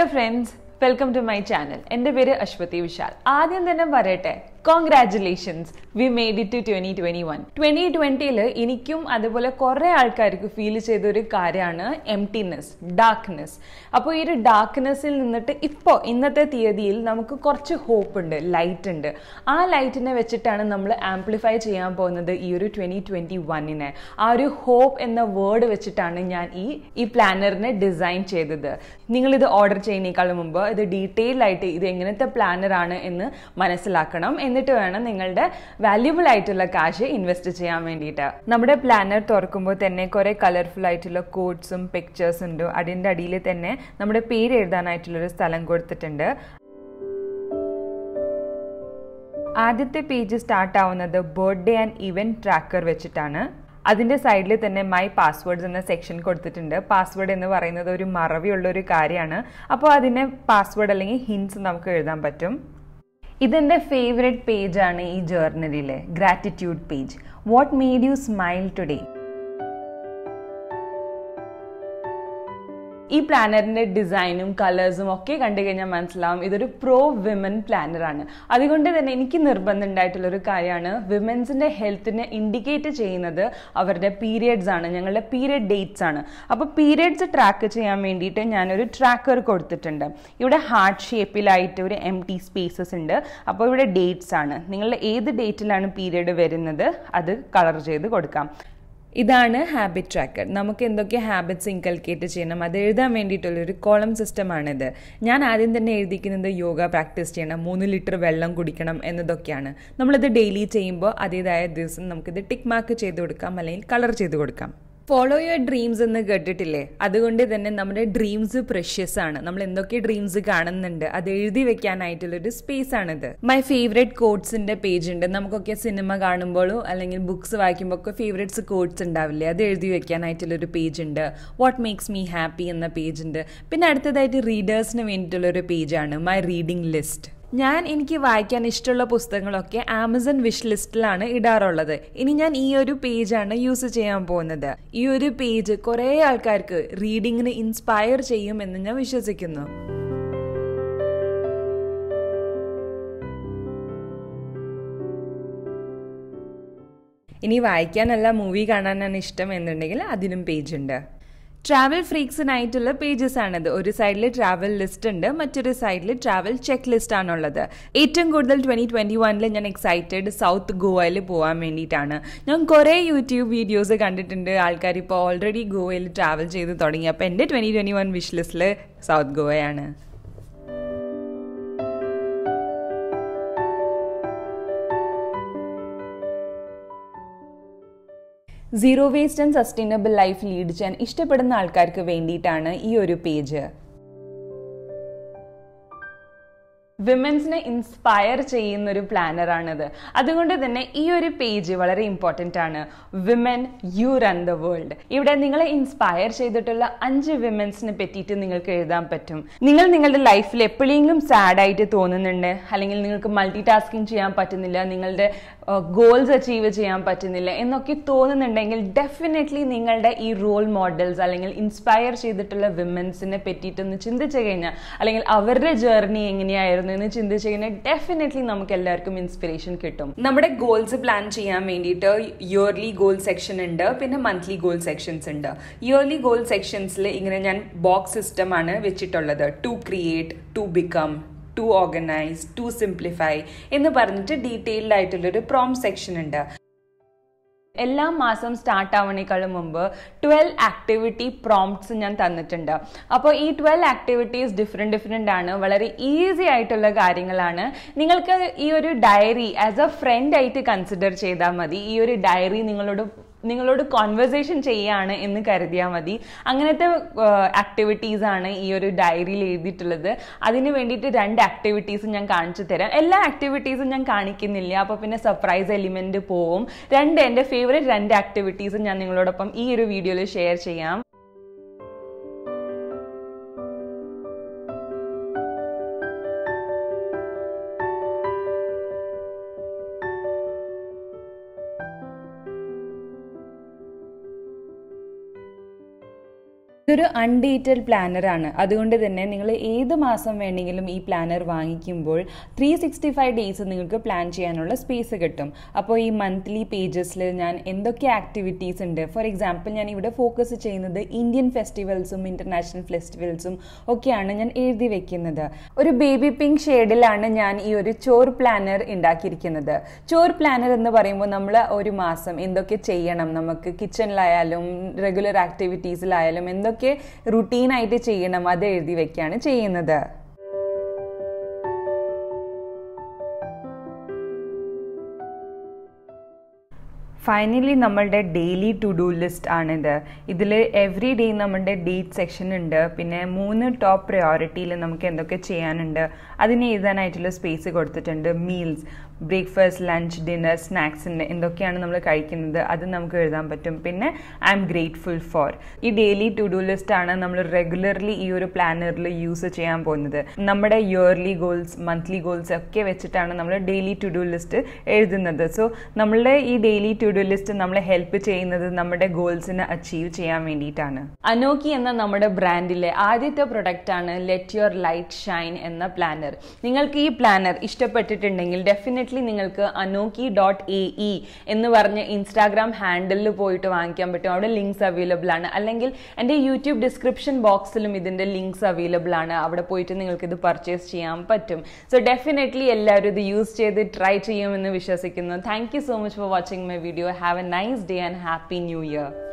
friends welcome to my channel എൻ്റെ പേര് അശ്വതി വിശാൽ ആദ്യം തന്നെ പറയട്ടെ congratulations we made it to twenty twenty one twenty ട്വന്റിയിൽ എനിക്കും അതുപോലെ കുറേ ആൾക്കാർക്ക് ഫീൽ ചെയ്ത ഒരു കാര്യമാണ് എംറ്റിനെസ് ഡാർക്ക്നെസ് അപ്പോൾ ഈ ഒരു ഡാർക്ക്നെസ്സിൽ നിന്നിട്ട് ഇപ്പോൾ ഇന്നത്തെ തീയതിയിൽ നമുക്ക് കുറച്ച് ഹോപ്പ് ഉണ്ട് ലൈറ്റ് ഉണ്ട് ആ ലൈറ്റിനെ വെച്ചിട്ടാണ് നമ്മൾ ആംപ്ലിഫൈ ചെയ്യാൻ പോകുന്നത് ഈ ഒരു ട്വന്റി ട്വന്റി വണ്ണിനെ ആ ഒരു ഹോപ്പ് എന്ന വേർഡ് വെച്ചിട്ടാണ് ഞാൻ ഈ ഈ പ്ലാനറിനെ ഡിസൈൻ ചെയ്തത് നിങ്ങളിത് ഓർഡർ ചെയ്യുന്നേക്കാളും മുമ്പ് ഇത് ഡീറ്റെയിൽ ആയിട്ട് ഇത് എങ്ങനത്തെ പ്ലാനർ ആണ് എന്ന് മനസ്സിലാക്കണം എന്നിട്ട് വേണം നിങ്ങളുടെ വാല്യുബിൾ ആയിട്ടുള്ള കാശ് ഇൻവെസ്റ്റ് ചെയ്യാൻ വേണ്ടിയിട്ട് നമ്മുടെ പ്ലാനർ തുറക്കുമ്പോൾ തന്നെ കുറെ കളർഫുൾ ആയിട്ടുള്ള കോഡ്സും പിക്ചേഴ്സും ഉണ്ട് അതിൻ്റെ അടിയിൽ തന്നെ നമ്മുടെ പേര് എഴുതാനായിട്ടുള്ളൊരു സ്ഥലം കൊടുത്തിട്ടുണ്ട് ആദ്യത്തെ പേജ് സ്റ്റാർട്ട് ആവുന്നത് ബർത്ത്ഡേ ആൻഡ് ഇവന്റ് ട്രാക്കർ വെച്ചിട്ടാണ് അതിന്റെ സൈഡിൽ തന്നെ മൈ പാസ്വേഡ്സ് എന്ന സെക്ഷൻ കൊടുത്തിട്ടുണ്ട് പാസ്വേഡ് എന്ന് പറയുന്നത് ഒരു മറവിയുള്ള ഒരു കാര്യമാണ് അപ്പോൾ അതിനെ പാസ്വേഡ് അല്ലെങ്കിൽ ഹിൻസ് നമുക്ക് എഴുതാൻ പറ്റും ഇതെൻ്റെ ഫേവറേറ്റ് പേജാണ് ഈ ജേർണലിലെ gratitude page what made you smile today ഈ പ്ലാനറിന്റെ ഡിസൈനും കളേഴ്സും ഒക്കെ കണ്ടു കഴിഞ്ഞാൽ മനസ്സിലാവും ഇതൊരു പ്രോ വിമൻ പ്ലാനറാണ് അതുകൊണ്ട് തന്നെ എനിക്ക് നിർബന്ധം ഉണ്ടായിട്ടുള്ള ഒരു കാര്യമാണ് വിമൻസിന്റെ ഹെൽത്തിനെ ഇൻഡിക്കേറ്റ് ചെയ്യുന്നത് അവരുടെ പീരിയഡ്സ് ആണ് ഞങ്ങളുടെ പീരിയഡ് ഡേറ്റ്സ് ആണ് അപ്പോൾ പീരിയഡ്സ് ട്രാക്ക് ചെയ്യാൻ വേണ്ടിയിട്ട് ഞാനൊരു ട്രാക്കർ കൊടുത്തിട്ടുണ്ട് ഇവിടെ ഹാർട്ട് ഷേപ്പിലായിട്ട് ഒരു എം ടി സ്പേസസ് ഉണ്ട് അപ്പോൾ ഇവിടെ ഡേറ്റ്സ് ആണ് നിങ്ങളുടെ ഏത് ഡേറ്റിലാണ് പീരിയഡ് വരുന്നത് അത് കളർ ചെയ്ത് കൊടുക്കാം ഇതാണ് ഹാബിറ്റ് ട്രാക്കർ നമുക്ക് എന്തൊക്കെ ഹാബിറ്റ്സ് ഇൻകൽക്കേറ്റ് ചെയ്യണം അത് എഴുതാൻ വേണ്ടിയിട്ടുള്ള ഒരു കോളം സിസ്റ്റമാണിത് ഞാൻ ആദ്യം തന്നെ എഴുതിക്കുന്നത് യോഗ പ്രാക്ടീസ് ചെയ്യണം മൂന്ന് ലിറ്റർ വെള്ളം കുടിക്കണം എന്നതൊക്കെയാണ് നമ്മളിത് ഡെയിലി ചെയ്യുമ്പോൾ അതേതായ ദിവസം നമുക്കിത് ടിക്ക് മാർക്ക് ചെയ്ത് കൊടുക്കാം അല്ലെങ്കിൽ കളർ ചെയ്ത് കൊടുക്കാം ഫോളോ യുവർ ഡ്രീംസ് എന്ന് കേട്ടിട്ടില്ലേ അതുകൊണ്ട് തന്നെ നമ്മുടെ ഡ്രീംസ് പ്രഷ്യസ് ആണ് നമ്മൾ എന്തൊക്കെ ഡ്രീംസ് കാണുന്നുണ്ട് അത് എഴുതി വെക്കാനായിട്ടുള്ളൊരു സ്പേസ് ആണിത് മൈ ഫേവറേറ്റ് കോഡ്സിന്റെ പേജ് ഉണ്ട് നമുക്കൊക്കെ സിനിമ കാണുമ്പോഴോ അല്ലെങ്കിൽ ബുക്സ് വായിക്കുമ്പോൾ ഒക്കെ ഫേവറേറ്റ്സ് കോഡ്സ് ഉണ്ടാവില്ലേ അത് എഴുതി വെക്കാനായിട്ടുള്ളൊരു പേജ് ഉണ്ട് വാട്ട് മേക്സ് മീ ഹാപ്പി എന്ന പേജ് ഉണ്ട് പിന്നെ അടുത്തതായിട്ട് റീഡേഴ്സിന് വേണ്ടിയിട്ടുള്ളൊരു പേജാണ് മൈ റീഡിംഗ് ലിസ്റ്റ് ഞാൻ എനിക്ക് വായിക്കാൻ ഇഷ്ടമുള്ള പുസ്തകങ്ങളൊക്കെ ആമസോൺ വിഷ് ലിസ്റ്റിലാണ് ഇടാറുള്ളത് ഇനി ഞാൻ ഈ ഒരു പേജാണ് യൂസ് ചെയ്യാൻ പോകുന്നത് ഈ ഒരു പേജ് കുറേ ആൾക്കാർക്ക് റീഡിങ്ങിന് ഇൻസ്പയർ ചെയ്യും എന്ന് ഞാൻ വിശ്വസിക്കുന്നു ഇനി വായിക്കാനല്ല മൂവി കാണാനാണ് ഇഷ്ടം എന്നുണ്ടെങ്കിൽ അതിനും പേജ് ഉണ്ട് ട്രാവൽ ഫ്രീക്സിനായിട്ടുള്ള പേജസ് ആണിത് ഒരു സൈഡിൽ ട്രാവൽ ലിസ്റ്റ് ഉണ്ട് മറ്റൊരു സൈഡിൽ ട്രാവൽ ചെക്ക് ലിസ്റ്റ് ആണുള്ളത് ഏറ്റവും കൂടുതൽ ട്വന്റി ട്വന്റി വണ്ണിൽ ഞാൻ എക്സൈറ്റഡ് സൗത്ത് ഗോവയിൽ പോകാൻ വേണ്ടിയിട്ടാണ് ഞാൻ കുറേ യൂട്യൂബ് വീഡിയോസ് കണ്ടിട്ടുണ്ട് ആൾക്കാർ ഇപ്പോൾ ഓൾറെഡി ഗോവയിൽ ട്രാവൽ ചെയ്ത് തുടങ്ങി അപ്പോൾ എൻ്റെ ട്വന്റി ട്വന്റി വൺ വിഷ് ലിസ്റ്റിൽ സൗത്ത് ഗോവയാണ് zero waste and sustainable life lead ചെയ്യാൻ ഇഷ്ടപ്പെടുന്ന ആൾക്കാർക്ക് വേണ്ടിയിട്ടാണ് ഈ ഒരു പേജ് വിമൻസിനെ ഇൻസ്പയർ ചെയ്യുന്ന ഒരു പ്ലാനറാണിത് അതുകൊണ്ട് തന്നെ ഈ ഒരു പേജ് വളരെ ഇമ്പോർട്ടൻ്റ് ആണ് women you run the world ഇവിടെ നിങ്ങളെ ഇൻസ്പയർ ചെയ്തിട്ടുള്ള അഞ്ച് വിമൻസിനെ പറ്റിയിട്ട് നിങ്ങൾക്ക് എഴുതാൻ പറ്റും നിങ്ങൾ നിങ്ങളുടെ ലൈഫിൽ എപ്പോഴെങ്കിലും സാഡ് ആയിട്ട് തോന്നുന്നുണ്ട് അല്ലെങ്കിൽ നിങ്ങൾക്ക് മൾട്ടി ടാസ്കിങ് ചെയ്യാൻ പറ്റുന്നില്ല നിങ്ങളുടെ ഗോൾസ് അച്ചീവ് ചെയ്യാൻ പറ്റുന്നില്ല എന്നൊക്കെ തോന്നുന്നുണ്ടെങ്കിൽ ഡെഫിനറ്റ്ലി നിങ്ങളുടെ ഈ റോൾ മോഡൽസ് അല്ലെങ്കിൽ ഇൻസ്പയർ ചെയ്തിട്ടുള്ള വിമൻസിനെ പറ്റിയിട്ടൊന്ന് ചിന്തിച്ചു കഴിഞ്ഞാൽ അല്ലെങ്കിൽ അവരുടെ ജേർണി എങ്ങനെയായിരുന്നു എന്ന് ചിന്തിച്ചു കഴിഞ്ഞാൽ ഡെഫിനറ്റ്ലി നമുക്ക് എല്ലാവർക്കും ഇൻസ്പിറേഷൻ കിട്ടും നമ്മുടെ ഗോൾസ് പ്ലാൻ ചെയ്യാൻ വേണ്ടിയിട്ട് ഇയർലി ഗോൾ സെക്ഷൻ ഉണ്ട് പിന്നെ മന്ത്ലി ഗോൾ സെക്ഷൻസ് ഉണ്ട് ഇയർലി ഗോൾ സെക്ഷൻസിൽ ഇങ്ങനെ ഞാൻ ബോക്സ് സിസ്റ്റം ആണ് വെച്ചിട്ടുള്ളത് to create to become to organise to simplify എന്ന് പറഞ്ഞിട്ട് ഡീറ്റെയിൽഡ് ആയിട്ടുള്ളൊരു പ്രോം സെക്ഷൻ ഉണ്ട് എല്ലാ മാസം സ്റ്റാർട്ട് ആവണേക്കാളും മുമ്പ് ട്വൽവ് ആക്ടിവിറ്റി പ്രോംപ്റ്റ്സ് ഞാൻ തന്നിട്ടുണ്ട് അപ്പോൾ ഈ ട്വൽവ് ആക്ടിവിറ്റീസ് ഡിഫറെൻറ്റ് ഡിഫറെൻ്റ് ആണ് വളരെ ഈസി ആയിട്ടുള്ള കാര്യങ്ങളാണ് നിങ്ങൾക്ക് ഈ ഒരു ഡയറി ആസ് എ ഫ്രണ്ട് ആയിട്ട് കൺസിഡർ ചെയ്താൽ മതി ഈ ഒരു ഡയറി നിങ്ങളോട് നിങ്ങളോട് കോൺവെർസേഷൻ ചെയ്യാണ് എന്ന് കരുതിയാൽ മതി അങ്ങനത്തെ ആക്ടിവിറ്റീസ് ആണ് ഈ ഒരു ഡയറിയിൽ എഴുതിയിട്ടുള്ളത് അതിന് വേണ്ടിയിട്ട് രണ്ട് ആക്ടിവിറ്റീസ് ഞാൻ കാണിച്ചു തരാം എല്ലാ ആക്ടിവിറ്റീസും ഞാൻ കാണിക്കുന്നില്ല അപ്പോൾ പിന്നെ സർപ്രൈസ് എലിമെന്റ് പോവും രണ്ട് എൻ്റെ ഫേവറേറ്റ് രണ്ട് ആക്ടിവിറ്റീസും ഞാൻ നിങ്ങളോടൊപ്പം ഈ ഒരു വീഡിയോയിൽ ഷെയർ ചെയ്യാം ഇതൊരു അൺഡേറ്റഡ് പ്ലാനറാണ് അതുകൊണ്ട് തന്നെ നിങ്ങൾ ഏത് മാസം വേണമെങ്കിലും ഈ പ്ലാനർ വാങ്ങിക്കുമ്പോൾ ത്രീ സിക്സ്റ്റി ഫൈവ് ഡേയ്സ് നിങ്ങൾക്ക് പ്ലാൻ ചെയ്യാനുള്ള സ്പേസ് കിട്ടും അപ്പോൾ ഈ മന്ത്ലി പേജസിൽ ഞാൻ എന്തൊക്കെ ആക്ടിവിറ്റീസ് ഉണ്ട് ഫോർ എക്സാമ്പിൾ ഞാൻ ഇവിടെ ഫോക്കസ് ചെയ്യുന്നത് ഇന്ത്യൻ ഫെസ്റ്റിവൽസും ഇൻ്റർനാഷണൽ ഫെസ്റ്റിവൽസും ഒക്കെയാണ് ഞാൻ എഴുതി വെക്കുന്നത് ഒരു ബേബി പിങ്ക് ഷെയ്ഡിലാണ് ഞാൻ ഈ ഒരു ചോർ പ്ലാനർ ഉണ്ടാക്കിയിരിക്കുന്നത് ചോർ പ്ലാനർ എന്ന് പറയുമ്പോൾ നമ്മൾ ഒരു മാസം എന്തൊക്കെ ചെയ്യണം നമുക്ക് കിച്ചണിലായാലും റെഗുലർ ആക്ടിവിറ്റീസിലായാലും എന്തൊക്കെ റുട്ടീനായിട്ട് ചെയ്യണം അത് എഴുതി വെക്കുകയാണ് ചെയ്യുന്നത് ഫൈനലി നമ്മളുടെ ഡെയിലി ടു ഡു ലിസ്റ്റ് ആണിത് ഇതിൽ എവറി ഡേ നമ്മളുടെ ഡേറ്റ് സെക്ഷൻ ഉണ്ട് പിന്നെ മൂന്ന് ടോപ്പ് പ്രയോറിറ്റിയിൽ നമുക്ക് എന്തൊക്കെ ചെയ്യാനുണ്ട് അതിന് എഴുതാനായിട്ടുള്ള സ്പേസ് കൊടുത്തിട്ടുണ്ട് മീൽസ് ബ്രേക്ക്ഫാസ്റ്റ് ലഞ്ച് ഡിന്നർ സ്നാക്സിൻ്റെ എന്തൊക്കെയാണ് നമ്മൾ കഴിക്കുന്നത് അത് നമുക്ക് എഴുതാൻ പറ്റും പിന്നെ ഐ എം ഗ്രേറ്റ്ഫുൾ ഫോർ ഈ ഡെയിലി ടു ഡു ലിസ്റ്റ് ആണ് നമ്മൾ റെഗുലർലി ഈ ഒരു പ്ലാനറിൽ യൂസ് ചെയ്യാൻ പോകുന്നത് നമ്മുടെ ഇയർലി ഗോൾസ് മന്ത്ലി ഗോൾസ് ഒക്കെ വെച്ചിട്ടാണ് നമ്മൾ ഡെയിലി ടു ഡു ലിസ്റ്റ് എഴുതുന്നത് സോ നമ്മളുടെ ഈ ഡെയിലി ടു ഡു ലിസ്റ്റ് നമ്മളെ ഹെൽപ്പ് ചെയ്യുന്നത് നമ്മുടെ ഗോൾസിനെ അച്ചീവ് ചെയ്യാൻ വേണ്ടിയിട്ടാണ് അനോക്കി എന്ന നമ്മുടെ ബ്രാൻഡിലെ ആദ്യത്തെ പ്രൊഡക്റ്റ് ആണ് ലെറ്റ് യുവർ ലൈറ്റ് ഷൈൻ എന്ന പ്ലാനർ നിങ്ങൾക്ക് ഈ പ്ലാനർ ഇഷ്ടപ്പെട്ടിട്ടുണ്ടെങ്കിൽ ഡെഫിനറ്റ്ലി നിങ്ങൾക്ക് അനോക്കി ഡോട്ട് എ ഇ എന്ന് പറഞ്ഞ് ഇൻസ്റ്റാഗ്രാം ഹാൻഡിലിൽ പോയിട്ട് വാങ്ങിക്കാൻ പറ്റും അവിടെ ലിങ്ക്സ് അവൈലബിൾ ആണ് അല്ലെങ്കിൽ എൻ്റെ യൂട്യൂബ് ഡിസ്ക്രിപ്ഷൻ ബോക്സിലും ഇതിൻ്റെ ലിങ്ക്സ് അവൈലബിൾ ആണ് അവിടെ പോയിട്ട് നിങ്ങൾക്ക് ഇത് പർച്ചേസ് ചെയ്യാൻ പറ്റും സോ ഡെഫിനറ്റ്ലി എല്ലാവരും ഇത് യൂസ് ചെയ്ത് ട്രൈ ചെയ്യുമെന്ന് വിശ്വസിക്കുന്നു thank you so much for watching my video have a nice day and happy new year